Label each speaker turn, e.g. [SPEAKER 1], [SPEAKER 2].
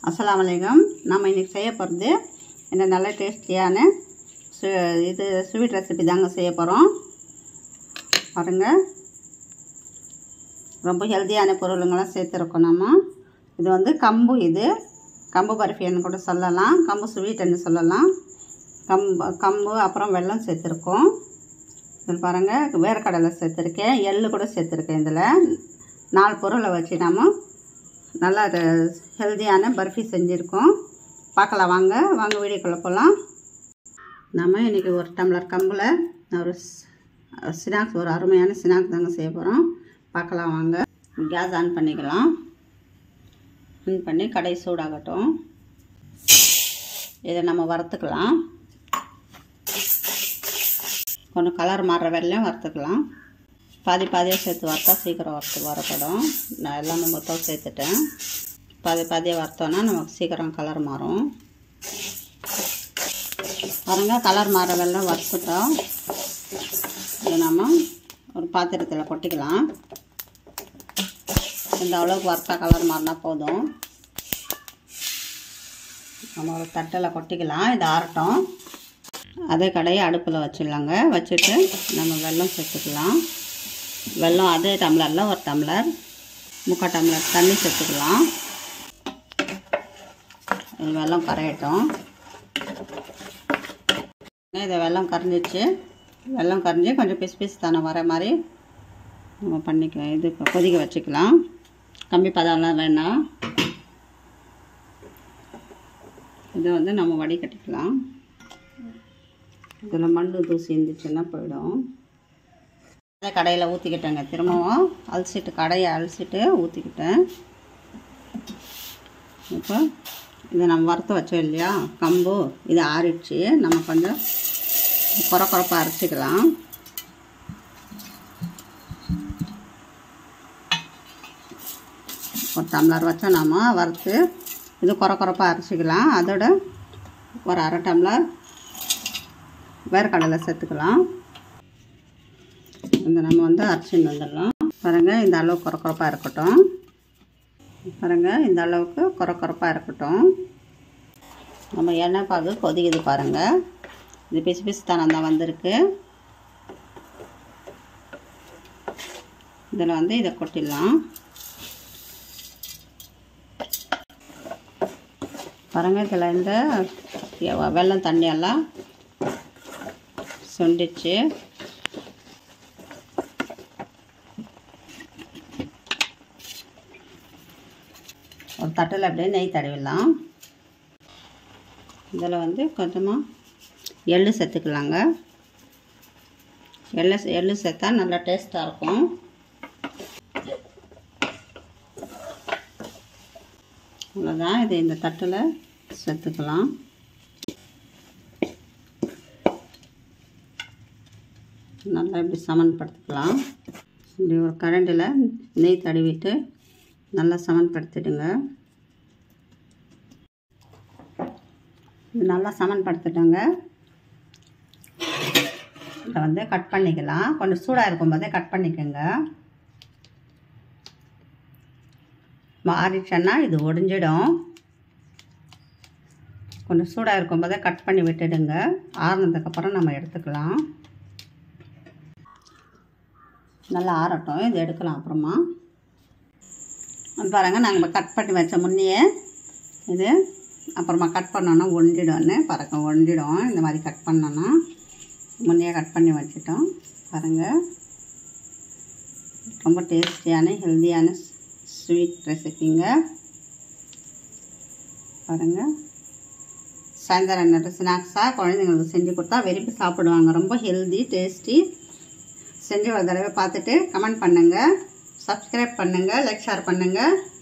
[SPEAKER 1] அஸ்ஸலாமு அலைக்கும் நம்ம இன்றைக்கி செய்ய போகிறது என்ன நல்ல டேஸ்டியான சு இது ஸ்வீட் ரெசிபி தாங்க செய்ய போகிறோம் பாருங்க ரொம்ப ஹெல்த்தியான பொருளுங்களாம் சேர்த்துருக்கோம் நம்ம இது வந்து கம்பு இது கம்பு பர்ஃபின்னு கூட சொல்லலாம் கம்பு ஸ்வீட்டுன்னு சொல்லலாம் கம்பு கம்பு அப்புறம் வெல்லம் சேர்த்துருக்கோம் இதில் பாருங்கள் வேர்க்கடலை சேர்த்துருக்கேன் எள்ளு கூட சேர்த்துருக்கேன் இதில் நாலு பொருளை வச்சு நம்ம நல்லா ஹெல்த்தியான பர்ஃபி செஞ்சுருக்கோம் பார்க்கலாம் வாங்க வாங்க வீடியோக்குள்ளே போகலாம் நம்ம இன்றைக்கி ஒரு டம்ளர் கம்பில் ஒரு ஸ்நாக்ஸ் ஒரு அருமையான ஸ்நாக்ஸ் தாங்க செய்ய போகிறோம் பார்க்கலாம் வாங்க கேஸ் ஆன் பண்ணிக்கலாம் ஆன் பண்ணி கடை சூடாகட்டும் இதை நம்ம வறுத்துக்கலாம் கொஞ்சம் கலர் மாறுற வரலையும் வறுத்துக்கலாம் பாதி பாதியாக சேர்த்து வறுத்தா சீக்கிரம் வறுத்து வரப்படும் நான் எல்லாமே மொத்தம் சேர்த்துட்டேன் பாதி பாதியாக வறுத்தோன்னா நமக்கு சீக்கிரம் கலர் மாறும் பாருங்க கலர் மாற வெள்ளம் வறுத்துட்டோம் இது நம்ம ஒரு பாத்திரத்தில் கொட்டிக்கலாம் இந்த அளவுக்கு வறுத்தா கலர் மாறினா போதும் நம்ம ஒரு தட்டில் கொட்டிக்கலாம் இது ஆறட்டும் அதே கடையை அடுப்பில் வச்சிடலாங்க வச்சுட்டு நம்ம வெல்லம் சேர்த்துக்கலாம் வெல்லம் அதே டம்ளரில் ஒரு டம்ளர் முக்கால் டம்ளர் தண்ணி சேர்த்துக்கலாம் இது வெல்லம் கரையட்டும் இதை வெல்லம் கரைஞ்சிச்சு வெல்லம் கரைஞ்சி கொஞ்சம் பிசு பிசு தானே வர மாதிரி நம்ம பண்ணிக்க இது கொதிக்க வச்சுக்கலாம் கம்மி பதம்லாம் வேணாம் இதை வந்து நம்ம வடிகட்டிக்கலாம் இதில் மண் தூசி இருந்துச்சுன்னா போயிடும் அதை கடையில் ஊற்றிக்கிட்டேங்க திரும்பவும் அலசிட்டு கடையை அலசிட்டு ஊற்றிக்கிட்டேன் இப்போ இதை நம்ம வறுத்து வச்சோம் இல்லையா கம்பு இது ஆறிடுச்சு நம்ம கொஞ்சம் குறை குறைப்பாக அரைச்சிக்கலாம் ஒரு டம்ளர் வச்சோம் நாம் வறுத்து இது குறை குறைப்பாக அரைச்சிக்கலாம் அதோட ஒரு அரை டம்ளர் வேர்க்கடலை சேர்த்துக்கலாம் இந்த நம்ம வந்து அரைச்சின்னு வந்துடலாம் பாருங்கள் இந்த அளவுக்கு குறை குறைப்பாக இருக்கட்டும் பாருங்கள் இந்த அளவுக்கு குறை குறைப்பாக இருக்கட்டும் நம்ம எண்ணெய் பாகு கொதிக்குது பாருங்கள் இது பிசு பிசு தனம் தான் வந்திருக்கு இதில் வந்து இதை கொட்டிடலாம் பாருங்கள் இதில் இந்த வெள்ளம் தண்ணியெல்லாம் சுண்டிச்சு ஒரு தட்டில் அப்படியே நெய் தடவிடலாம் இதில் வந்து கொஞ்சமாக எள்ளு சேர்த்துக்கலாங்க எள்ளு எள்ளு சேர்த்தா நல்லா டேஸ்ட்டாக இருக்கும் அவ்வளோதான் இது இந்த தட்டில் சேர்த்துக்கலாம் நல்லா இப்படி சமன்படுத்திக்கலாம் இப்படி ஒரு கரண்டில் நெய் தடவிட்டு நல்லா சமன்படுத்திடுங்க இது நல்லா சமன்படுத்திட்டோங்க இதை வந்து கட் பண்ணிக்கலாம் கொஞ்சம் சூடாக இருக்கும்போதே கட் பண்ணிக்கோங்க மாறிடுச்சுன்னா இது ஒடிஞ்சிடும் கொஞ்சம் சூடாக இருக்கும்போதே கட் பண்ணி விட்டுடுங்க ஆறுனதுக்கப்புறம் நம்ம எடுத்துக்கலாம் நல்லா ஆறட்டும் இது எடுக்கலாம் அப்புறமா பாருங்கள் நாங்கள் கட் பண்ணி வச்ச முன்னையே இது அப்புறமா கட் பண்ணோன்னா ஒண்டிடும்னு பறக்க ஒண்டிடும் இந்த மாதிரி கட் பண்ணோன்னா முன்னையே கட் பண்ணி வச்சிட்டோம் பாருங்கள் ரொம்ப டேஸ்டியான ஹெல்த்தியான ஸ்வீட் ரெசிபிங்க பாருங்கள் சாயந்தரம் நேரத்து ஸ்நாக்ஸாக குழந்தைங்களுக்கு செஞ்சு கொடுத்தா விரும்பி சாப்பிடுவாங்க ரொம்ப ஹெல்தி டேஸ்டி செஞ்சு ஒரு தடவை பார்த்துட்டு கமெண்ட் பண்ணுங்கள் சப்ஸ்கிரைப் பண்ணுங்கள் லைக் ஷேர் பண்ணுங்கள்